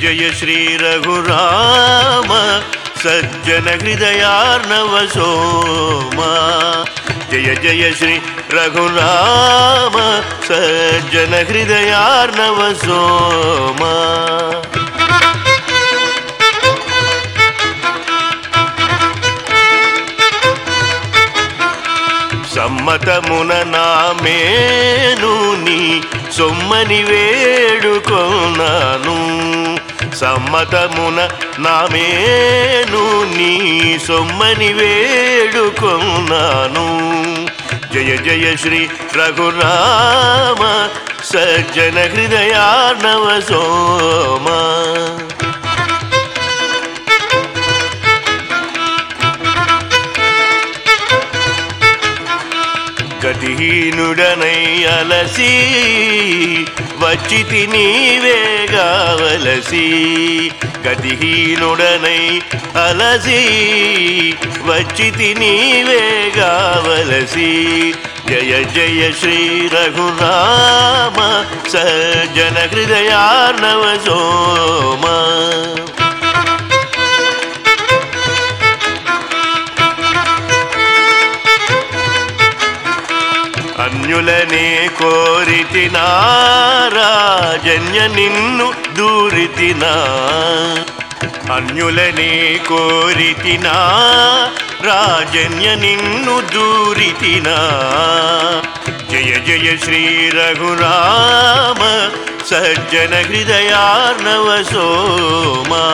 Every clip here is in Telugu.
జయ శ్రీ రఘురామ సజ్జన హృదయార్ణవ సోమ జయ జయ శ్రీ రఘురామ సజ్జన హృదయార్ణవ సోమ సమ్మతమున నామేను నీ సొమ్మని వేడుకొన్నాను సమ్మతమున నామేను నీ సొమ్మని వేడుకొన్నాను జయ జయ శ్రీ రఘురామ సజ్జన హృదయార్ణవ సోమ గతిహీనుడనై అలసి వచ్చి నీవేగావలసి గతిహీనుడనై అలసి వచ్చి నీవేగావలసి జయ జయ శ్రీ రఘురామ సజ్జన హృదయార్ణవ సోమ అన్యులనే కోరితినా రాజన్య నిన్ను దూరితినా అన్యులనే కోరితినా రాజన్య నిన్ను దూరితినా జయ జయ శ్రీ రఘురామ సజ్జన హృదయార్ణవ సోమా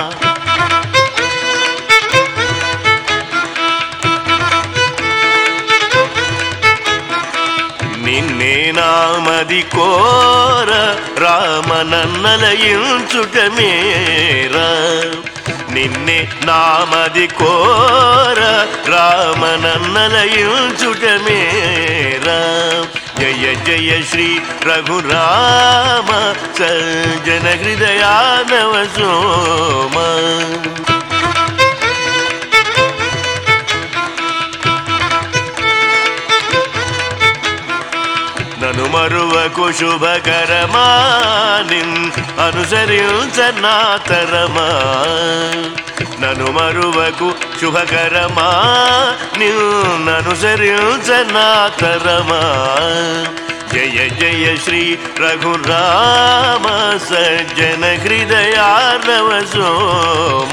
నిన్నే నామది కోర రామనన్నలయించుట మేరా నిన్నే నామది కోర రామనన్నలయించుట మేరా జయ జయ శ్రీ రఘురామ సజ్జన హృదయానవ సోమ నను మరువకు శుభకరమానిన్ అనుసరించనాతరమా నను మరువకు శుభకరమా నిన్ననుసరించనాతరమా జయ జయ శ్రీ రఘురామ సజ్జన హృదయార్ణవ సోమ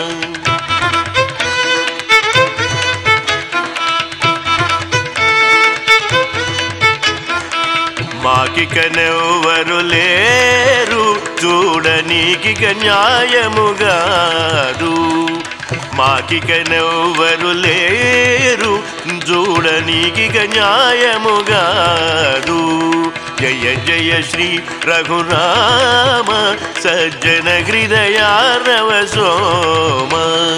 మాకికనెవ్వరు లేరు చూడనీకిక న్యాయముగాదు మాకికనెవ్వరు లేరు చూడనీకిక న్యాయముగాదు జయ జయ శ్రీ రఘురామ సజ్జన హృదయారవ సోమ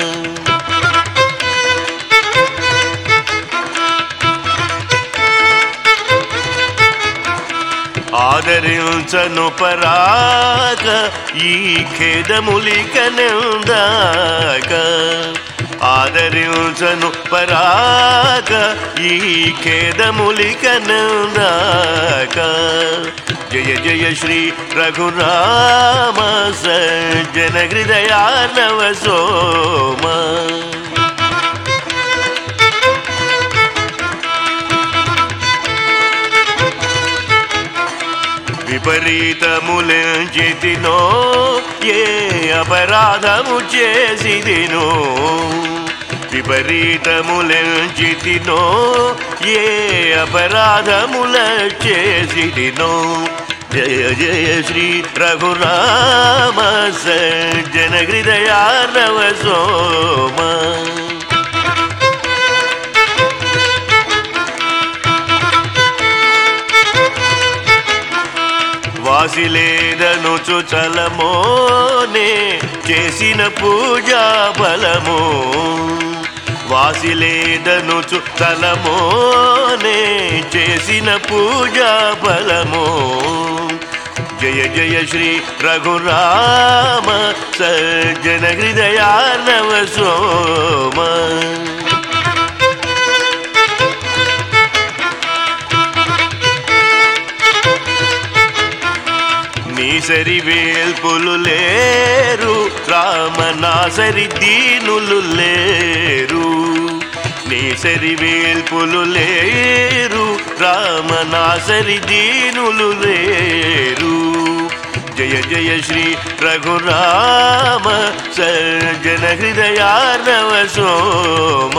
ఆదరించను పరాక ఈ ఖేదములిక నిందాక ఆదరించను పరాక ఈ ఖేదములిక నిందాక జయ జయ శ్రీ రఘురామ సజ్జన హృదయానవ సోమ విపరీతములెంచితినో ఏ అపరాధము చేసిదినో విపరీతములెంచితినో ఏ అపరాధముల చేసిదినో జయ జయ శ్రీ రఘురామ సజ్జన హృదయార్ణవ సోమ వాసిలేదనుచు చలమోనే చేసిన పూజా బలమో వాసిలేదనుచు తలమోనే చేసిన పూజా బలమో జయ జయ శ్రీ రఘురామ సజ్జన హృదయార్ణవ సోమ నీ సరి వేల్పులు లేరు రామ నా సరి దీనులు లేరు నీ సరి వేల్పులు లేరు రామ నా సరి దీనులు లేరు జయ జయ శ్రీ రఘురామ సజ్జన హృదయార్ణవ సోమ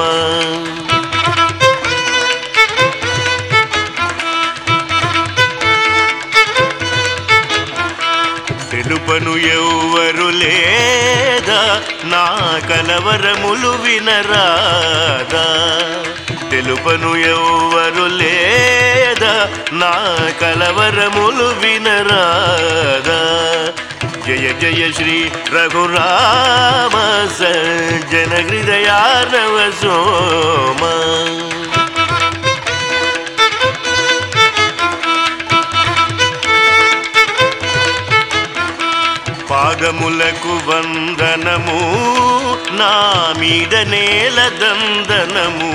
తెలుపను ఎవ్వరు లేదా నా కలవరములు వినరాదా తెలుపను ఎవ్వరు లేదా నా కలవరములు వినరాదా జయ జయ శ్రీ రఘురామ సజ్జన హృదయార్ణవ సోమ పాదములకు వందనము నా మీద నేల దందనము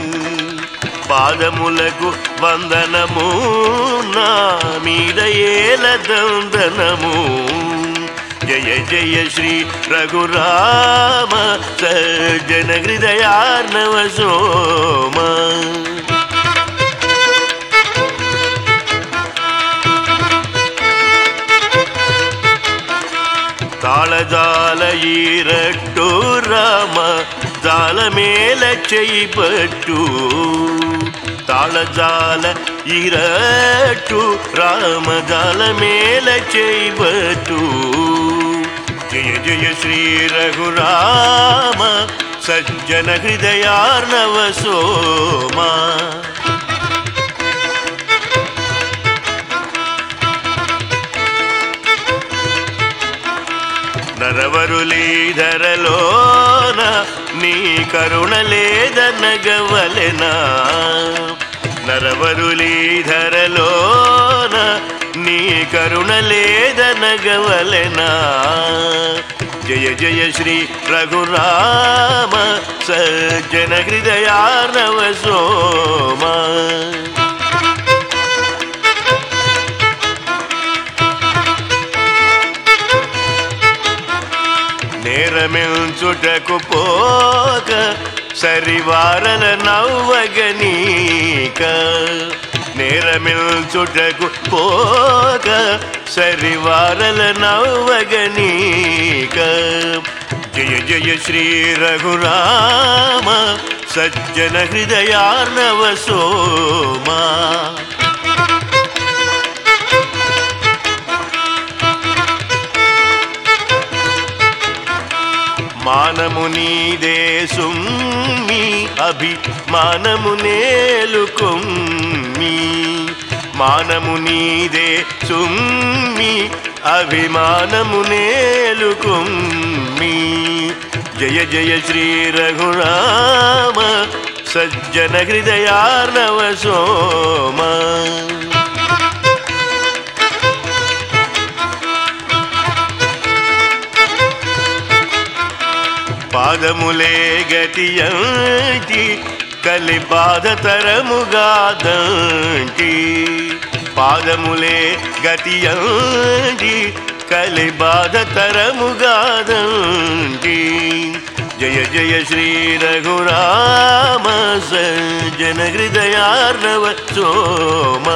పాదములకు వందనము నా మీద ఏల దందనము జయ జయ శ్రీ రఘురామ సజ్జన హృదయార్ణవ సోమ ತಾಳಜಾಲ ಈರಟ್ಟು ರಾಮ ಜಾಲ ಮೇಲ ಚೈಪಟ್ಟು ತಾಳಜಾಲ ಈರಟ್ಟು ರಾಮ ಜಾಲ ಮೇಲ ಚೈಪಟ್ಟು ಜಯ ಜಯ ಶ್ರೀ ರಘುರಾಮ ಸಜ್ಜನ ಹೃದಯಾರ್ಣವ ಸೋಮ నరవరులీధరలోన నీ కరుణ లేదనగవలెనా నరవరులీధరలోన నీ కరుణ లేదనగవలెనా జయ జయ శ్రీ రఘురామ సజ్జన హృదయార్ణవ సోమ నేరమిల్చుటకు పోక సరివారల నవ్వగనీక నేరమిల్చుటకు పోక సరివారల నవ్వగనీక జయ జయ శ్రీ రఘురామ సజ్జన హృదయార్ణవ సోమా మానము నీదే సుమ్మి అభిమానము నేలుకొమ్మి మానము నీదే సుమ్మి అభిమానము నేలుకొమ్మి జయ జయ శ్రీ రఘురామ సజ్జన హృదయార్ణవ సోమ పాదములే గతియంటి కలి బాధతరముగాదంటి పాదములే గతియంటి కలి బాధతరముగాదంటి జయ జయ శ్రీ రఘురామ సజ్జన హృదయార్ణవ సోమ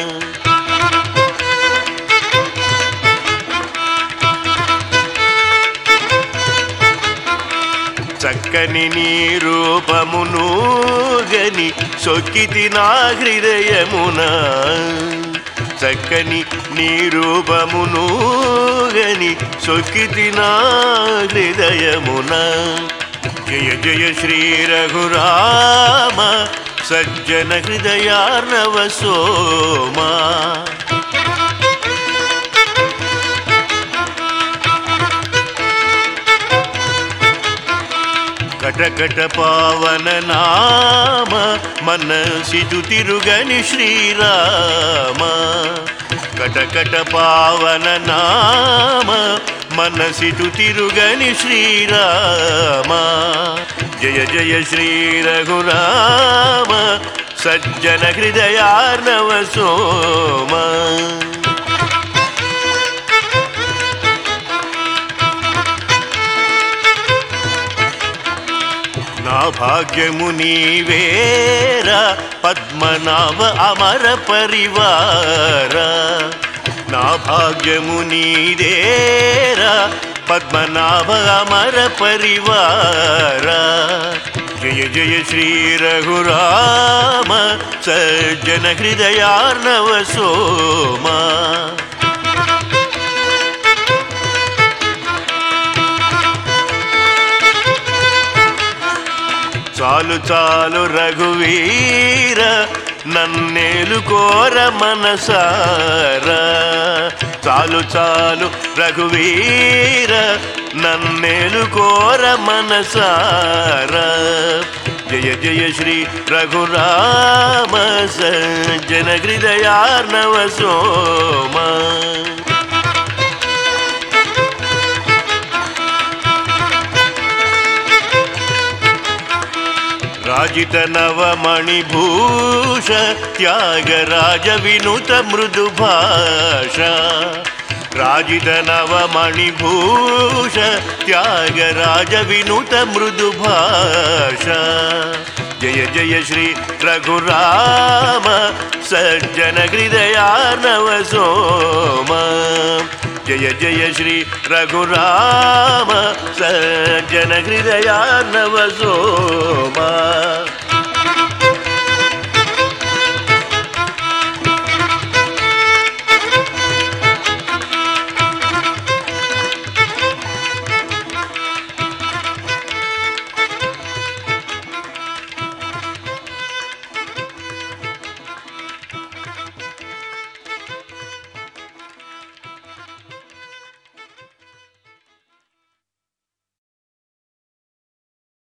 చక్కని నీ రూపమును గని సొక్కితి నా హృదయమున చక్కని నీ రూపమును గని సొక్కితి నా హృదయమున జయ జయ శ్రీ రఘురామ సజ్జన హృదయార్ణవ సోమా కటకట పావన నామ మనసిటు తిరుగని శ్రీరామ కటకట పావన నామ మనసిటు తిరుగని శ్రీరామ జయ జయ శ్రీ రఘురామ సజ్జన హృదయార్ణవ సోమ నా భాగ్యము నీవేరా పద్మనాభ అమర పరివార నా భాగ్యము నీదేరా పద్మనాభ అమర పరివార జయ జయ శ్రీ రఘురామ సజ్జన హృదయార్ణవ సోమా చాలు చాలు రఘువీర నన్నేలు కోర మనసారా చాలు చాలు రఘువీర నన్నేలు కోర మనసారా జయ జయ శ్రీ రఘురామ సజ్జన హృదయార్ణవ సోమా రాజిత నవమణిభూష త్యాగరాజ వినుత మృదు భాష రాజిత నవమణిభూష త్యాగరాజ వినుత మృదు భాష జయ జయ శ్రీ రఘురామ సజ్జన హృదయానవ సోమ జయ జయ శ్రీ రఘురామ సజ్జన హృదయానవ సోమ